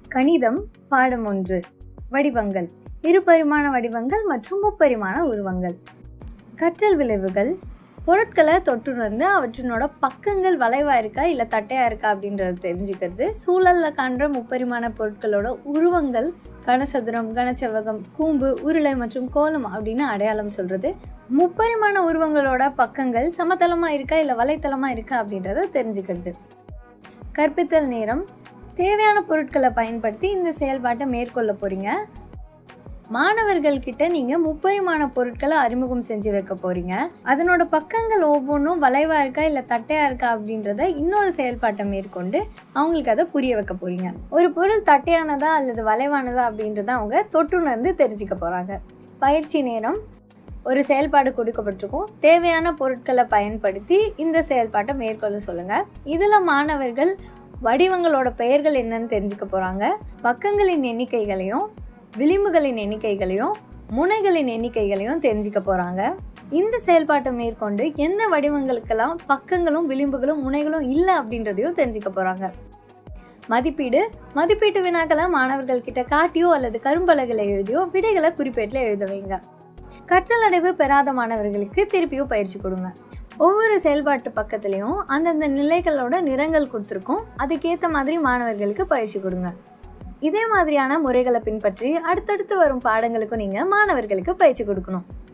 கணிதம் பாடம் ஒன்று வடிவங்கள் இருபரிமாண வடிவங்கள் மற்றும் முப்பரிமாண உருவங்கள் கற்றல் விளைவுகள் பொருட்களை தொட்டுணர்ந்து அவற்றினோட பக்கங்கள் வளைவா இருக்கா இல்லை தட்டையா இருக்கா அப்படின்றத தெரிஞ்சுக்கிறது சூழல்ல காண்ற முப்பரிமாண பொருட்களோட உருவங்கள் கனசதுரம் கனச்செவ்வகம் கூம்பு உருளை மற்றும் கோலம் அப்படின்னு அடையாளம் சொல்றது முப்பரிமாண உருவங்களோட பக்கங்கள் சமதளமா இருக்கா இல்லை வலைத்தளமா இருக்கா அப்படின்றத தெரிஞ்சுக்கிறது கற்பித்தல் நேரம் தேவையான பொருட்களை பயன்படுத்தி இந்த செயல்பாட்டை மேற்கொள்ள போறீங்க மாணவர்கள் கிட்ட நீங்க முப்பரிமாண பொருட்களை அறிமுகம் செஞ்சு வைக்க போறீங்க அதனோட பக்கங்கள் ஒவ்வொன்றும் வளைவா இருக்கா இல்ல தட்டையா இருக்கா அப்படின்றத இன்னொரு செயல்பாட்டை மேற்கொண்டு அவங்களுக்கு அதை புரிய வைக்க போறீங்க ஒரு பொருள் தட்டையானதா அல்லது வளைவானதா அப்படின்றத அவங்க தொட்டுணர்ந்து தெரிஞ்சுக்க போறாங்க பயிற்சி நேரம் ஒரு செயல்பாடு கொடுக்கப்பட்டிருக்கும் தேவையான பொருட்களை பயன்படுத்தி இந்த செயல்பாட்டை மேற்கொள்ள சொல்லுங்க இதுல மாணவர்கள் வடிவங்களோட பெயர்கள் என்னன்னு தெரிஞ்சுக்க போறாங்க பக்கங்களின் எண்ணிக்கைகளையும் விளிம்புகளின் எண்ணிக்கைகளையும் முனைகளின் எண்ணிக்கைகளையும் தெரிஞ்சுக்க போறாங்க இந்த செயல்பாட்டை மேற்கொண்டு எந்த வடிவங்களுக்கெல்லாம் பக்கங்களும் விளிம்புகளும் முனைகளும் இல்லை அப்படின்றதையும் தெரிஞ்சுக்க போறாங்க மதிப்பீடு மதிப்பீட்டு வினாக்களை மாணவர்கள் கிட்ட காட்டியோ அல்லது கரும்பலகையில் எழுதியோ விடைகளை குறிப்பேட்டில் எழுத வைங்க கற்றல் அடைவு பெறாத மாணவர்களுக்கு திருப்பியும் பயிற்சி கொடுங்க ஒவ்வொரு செயல்பாட்டு பக்கத்துலேயும் அந்தந்த நிலைகளோட நிறங்கள் கொடுத்துருக்கோம் அதுக்கேற்ற மாதிரி மாணவர்களுக்கு பயிற்சி கொடுங்க இதே மாதிரியான முறைகளை பின்பற்றி அடுத்தடுத்து வரும் பாடங்களுக்கும் நீங்கள் மாணவர்களுக்கு பயிற்சி கொடுக்கணும்